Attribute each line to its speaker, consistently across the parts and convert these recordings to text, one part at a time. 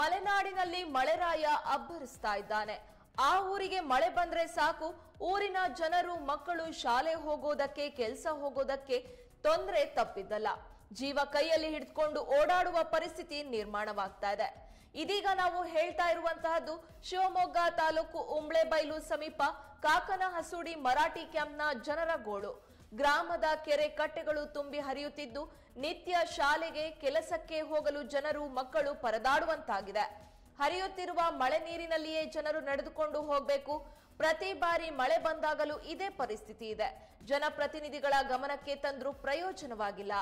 Speaker 1: ಮಲೆನಾಡಿನಲ್ಲಿ ಮಳೆರಾಯ ಅಬ್ಬರಿಸ್ತಾ ಇದ್ದಾನೆ ಆ ಊರಿಗೆ ಮಳೆ ಬಂದ್ರೆ ಸಾಕು ಊರಿನ ಜನರು ಮಕ್ಕಳು ಶಾಲೆ ಹೋಗೋದಕ್ಕೆ ಕೆಲಸ ಹೋಗೋದಕ್ಕೆ ತೊಂದರೆ ತಪ್ಪಿದ್ದಲ್ಲ ಜೀವ ಕೈಯಲ್ಲಿ ಹಿಡಿದುಕೊಂಡು ಓಡಾಡುವ ಪರಿಸ್ಥಿತಿ ನಿರ್ಮಾಣವಾಗ್ತಾ ಇದೆ ಇದೀಗ ನಾವು ಹೇಳ್ತಾ ಇರುವಂತಹದ್ದು ಶಿವಮೊಗ್ಗ ತಾಲೂಕು ಉಂಬ್ಳೆಬೈಲು ಸಮೀಪ ಕಾಕನ ಹಸೂಡಿ ಮರಾಠಿ ಕ್ಯಾಂಪ್ನ ಜನರ ಗೋಳು ಗ್ರಾಮದ ಕೆರೆ ಕಟ್ಟೆಗಳು ತುಂಬಿ ಹರಿಯುತ್ತಿದ್ದು ನಿತ್ಯ ಶಾಲೆಗೆ ಕೆಲಸಕ್ಕೆ ಹೋಗಲು ಜನರು ಮಕ್ಕಳು ಪರದಾಡುವಂತಾಗಿದೆ ಹರಿಯುತ್ತಿರುವ ಮಳೆ ನೀರಿನಲ್ಲಿಯೇ ಜನರು ನಡೆದುಕೊಂಡು ಹೋಗಬೇಕು ಪ್ರತಿ ಬಾರಿ ಮಳೆ ಬಂದಾಗಲೂ ಇದೇ ಪರಿಸ್ಥಿತಿ ಇದೆ ಜನಪ್ರತಿನಿಧಿಗಳ ಗಮನಕ್ಕೆ ತಂದ್ರೂ ಪ್ರಯೋಜನವಾಗಿಲ್ಲ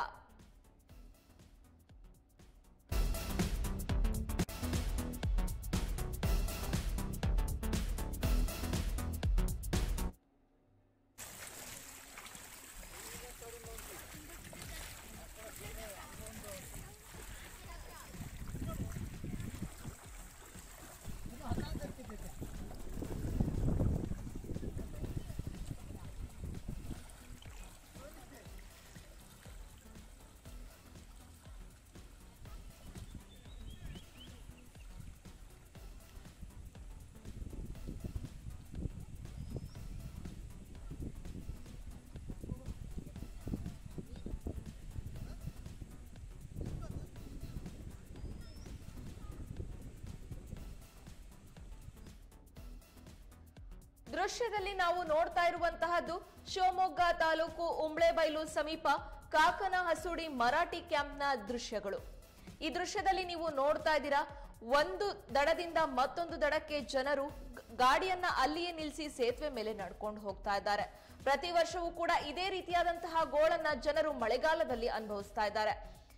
Speaker 1: ದೃಶ್ಯದಲ್ಲಿ ನಾವು ನೋಡ್ತಾ ಇರುವಂತಹದ್ದು ಶಿವಮೊಗ್ಗ ತಾಲೂಕು ಉಂಬ್ಳೆಬೈಲು ಸಮೀಪ ಕಾಕನ ಹಸುಡಿ ಮರಾಠಿ ಕ್ಯಾಂಪ್ನ ದೃಶ್ಯಗಳು ಈ ದೃಶ್ಯದಲ್ಲಿ ನೀವು ನೋಡ್ತಾ ಇದ್ದೀರಾ ಒಂದು ದಡದಿಂದ ಮತ್ತೊಂದು ದಡಕ್ಕೆ ಜನರು ಗ- ಗಾಡಿಯನ್ನ ಅಲ್ಲಿಯೇ ನಿಲ್ಲಿಸಿ ಸೇತುವೆ ಮೇಲೆ ನಡ್ಕೊಂಡು ಹೋಗ್ತಾ ಇದ್ದಾರೆ ಪ್ರತಿ ವರ್ಷವೂ ಕೂಡ ಇದೇ ರೀತಿಯಾದಂತಹ ಗೋಳನ್ನ ಜನರು ಮಳೆಗಾಲದಲ್ಲಿ ಅನುಭವಿಸ್ತಾ ಇದ್ದಾರೆ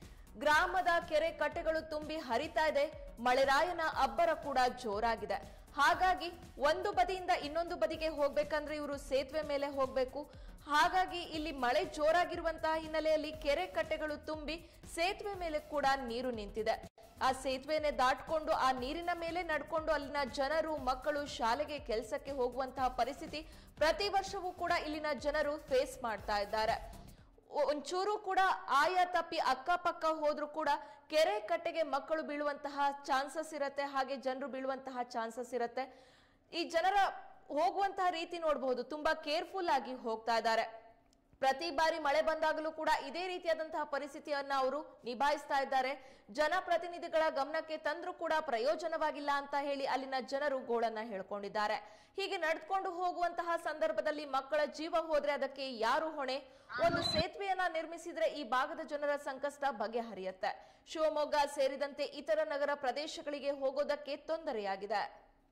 Speaker 1: ಗ್ರಾಮದ ಕೆರೆ ಕಟ್ಟೆಗಳು ತುಂಬಿ ಹರಿತಾ ಇದೆ ಮಳೆರಾಯನ ಅಬ್ಬರ ಕೂಡ ಜೋರಾಗಿದೆ ಹಾಗಾಗಿ ಒಂದು ಬದಿಯಿಂದ ಇನ್ನೊಂದು ಬದಿಗೆ ಹೋಗ್ಬೇಕಂದ್ರೆ ಇವರು ಸೇತುವೆ ಮೇಲೆ ಹೋಗ್ಬೇಕು ಹಾಗಾಗಿ ಇಲ್ಲಿ ಮಳೆ ಜೋರಾಗಿರುವಂತಹ ಹಿನ್ನೆಲೆಯಲ್ಲಿ ಕೆರೆ ಕಟ್ಟೆಗಳು ತುಂಬಿ ಸೇತುವೆ ಮೇಲೆ ಕೂಡ ನೀರು ನಿಂತಿದೆ ಆ ಸೇತುವೆನೆ ದಾಟ್ಕೊಂಡು ಆ ನೀರಿನ ಮೇಲೆ ನಡ್ಕೊಂಡು ಅಲ್ಲಿನ ಜನರು ಮಕ್ಕಳು ಶಾಲೆಗೆ ಕೆಲಸಕ್ಕೆ ಹೋಗುವಂತಹ ಪರಿಸ್ಥಿತಿ ಪ್ರತಿ ವರ್ಷವೂ ಕೂಡ ಇಲ್ಲಿನ ಜನರು ಫೇಸ್ ಮಾಡ್ತಾ ಇದ್ದಾರೆ ಒ- ಒಂಚೂರು ಕೂಡ ಆಯ ತಪ್ಪಿ ಅಕ್ಕಪಕ್ಕ ಹೋದ್ರೂ ಕೂಡ ಕೆರೆ ಕಟ್ಟೆಗೆ ಮಕ್ಕಳು ಬೀಳುವಂತಹ ಚಾನ್ಸಸ್ ಇರತ್ತೆ ಹಾಗೆ ಜನರು ಬೀಳುವಂತಹ ಚಾನ್ಸಸ್ ಇರತ್ತೆ ಈ ಜನರ ಹೋಗುವಂತಹ ರೀತಿ ನೋಡಬಹುದು ತುಂಬಾ ಕೇರ್ಫುಲ್ ಆಗಿ ಹೋಗ್ತಾ ಇದ್ದಾರೆ ಪ್ರತಿ ಬಾರಿ ಮಳೆ ಬಂದಾಗಲೂ ಕೂಡ ಇದೇ ರೀತಿಯಾದಂತಹ ಪರಿಸ್ಥಿತಿಯನ್ನ ಅವರು ನಿಭಾಯಿಸ್ತಾ ಇದ್ದಾರೆ ಜನಪ್ರತಿನಿಧಿಗಳ ಗಮನಕ್ಕೆ ತಂದ್ರೂ ಕೂಡ ಪ್ರಯೋಜನವಾಗಿಲ್ಲ ಅಂತ ಹೇಳಿ ಅಲ್ಲಿನ ಜನರು ಗೋಳನ್ನ ಹೇಳ್ಕೊಂಡಿದ್ದಾರೆ ಹೀಗೆ ನಡೆದುಕೊಂಡು ಹೋಗುವಂತಹ ಸಂದರ್ಭದಲ್ಲಿ ಮಕ್ಕಳ ಜೀವ ಹೋದ್ರೆ ಅದಕ್ಕೆ ಯಾರು ಹೊಣೆ ಒಂದು ಸೇತುವೆಯನ್ನ ನಿರ್ಮಿಸಿದ್ರೆ ಈ ಭಾಗದ ಜನರ ಸಂಕಷ್ಟ ಬಗೆಹರಿಯುತ್ತೆ ಶಿವಮೊಗ್ಗ ಸೇರಿದಂತೆ ಇತರ ನಗರ ಪ್ರದೇಶಗಳಿಗೆ ಹೋಗೋದಕ್ಕೆ ತೊಂದರೆಯಾಗಿದೆ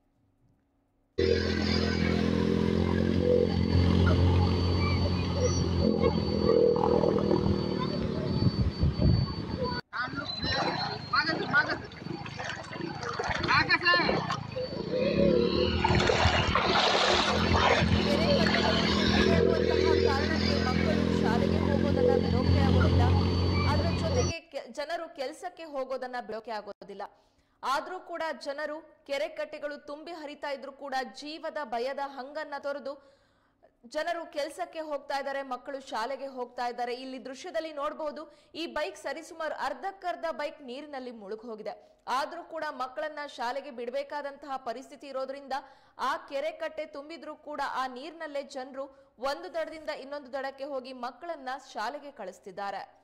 Speaker 2: मागत मागत आकाश
Speaker 1: ಕೆರೆ ಕಟ್ಟೆಗಳು ತುಂಬಿ ಹರಿಯುವಂತಹ ಕಾರಣಕ್ಕೆ ಮಕ್ಕಳು ಶಾಲೆಗೆ ಹೋಗೋದನ್ನ ಬಿಡೋಕೆ ಆಗೋದಿಲ್ಲ ಅದರ ಜೊತೆಗೆ ಕೆ- ಜನರು ಕೆಲಸಕ್ಕೆ ಹೋಗೋದನ್ನ ಬಿಡೋಕೆ ಆಗೋದಿಲ್ಲ ಆದ್ರೂ ಕೂಡ ಜನರು ಕೆರೆ ಕಟ್ಟೆಗಳು ತುಂಬಿ ಹರಿತಾ ಇದ್ರು ಕೂಡ ಜೀವದ ಭಯದ ಹಂಗನ್ನ ತೊರೆದು ಜನರು ಕೆಲಸಕ್ಕೆ ಹೋಗ್ತಾ ಇದ್ದಾರೆ ಮಕ್ಕಳು ಶಾಲೆಗೆ ಹೋಗ್ತಾ ಇದ್ದಾರೆ ಇಲ್ಲಿ ದೃಶ್ಯದಲ್ಲಿ ನೋಡಬಹುದು ಈ ಬೈಕ್ ಸರಿಸುಮಾರು ಅರ್ಧಕ್ಕರ್ಧ ಬೈಕ್ ನೀರಿನಲ್ಲಿ ಮುಳುಗ್ ಹೋಗಿದೆ ಆದ್ರೂ ಕೂಡ ಮಕ್ಕಳನ್ನ ಶಾಲೆಗೆ ಬಿಡಬೇಕಾದಂತಹ ಪರಿಸ್ಥಿತಿ ಇರೋದ್ರಿಂದ ಆ ಕೆರೆ ಕಟ್ಟೆ ತುಂಬಿದ್ರೂ ಕೂಡ ಆ ನೀರಿನಲ್ಲೇ ಜನರು ಒಂದು ದಡದಿಂದ ಇನ್ನೊಂದು ದಡಕ್ಕೆ ಹೋಗಿ ಮಕ್ಕಳನ್ನ ಶಾಲೆಗೆ ಕಳಿಸ್ತಿದ್ದಾರೆ